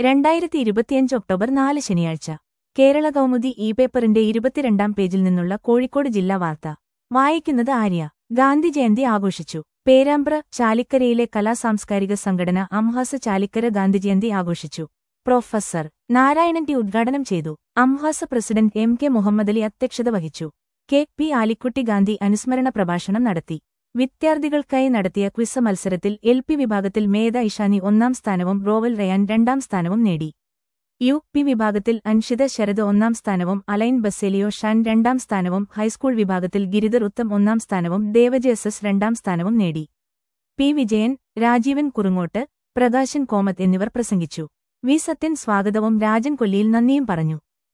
രണ്ടായിരത്തി ഇരുപത്തിയഞ്ച് ഒക്ടോബർ നാല് ശനിയാഴ്ച കേരള കൗമുദി ഇ പേപ്പറിന്റെ ഇരുപത്തിരണ്ടാം പേജിൽ നിന്നുള്ള കോഴിക്കോട് ജില്ലാ വാർത്ത വായിക്കുന്നത് ആര്യ ഗാന്ധി ജയന്തി ആഘോഷിച്ചു പേരാമ്പ്ര ചാലിക്കരയിലെ കലാസാംസ്കാരിക സംഘടന അംഹാസ് ചാലിക്കര ഗാന്ധിജയന്തി ആഘോഷിച്ചു പ്രൊഫസർ നാരായണൻ ടി ഉദ്ഘാടനം ചെയ്തു അംഹാസ് പ്രസിഡന്റ് എം കെ മുഹമ്മദലി അധ്യക്ഷത വഹിച്ചു കെ പി ആലിക്കുട്ടി ഗാന്ധി അനുസ്മരണ പ്രഭാഷണം നടത്തി വിദ്യാർത്ഥികൾക്കായി നടത്തിയ ക്വിസ് മത്സരത്തിൽ എൽ പി വിഭാഗത്തിൽ മേധ ഇഷാനി ഒന്നാം സ്ഥാനവും റോവൽ റയാൻ രണ്ടാം സ്ഥാനവും നേടി യു പി വിഭാഗത്തിൽ അൻഷിത ശരത് ഒന്നാം സ്ഥാനവും അലൈൻ ബസേലിയോ ഷാൻ രണ്ടാം സ്ഥാനവും ഹൈസ്കൂൾ വിഭാഗത്തിൽ ഗിരിധർ ഉത്തം ഒന്നാം സ്ഥാനവും ദേവജി എസ് എസ് രണ്ടാം സ്ഥാനവും നേടി പി വിജയൻ രാജീവൻ കുറുങ്ങോട്ട് പ്രകാശൻ കോമത്ത് എന്നിവർ പ്രസംഗിച്ചു വി സത്യൻ സ്വാഗതവും രാജൻ കൊല്ലിയിൽ നന്ദിയും പറഞ്ഞു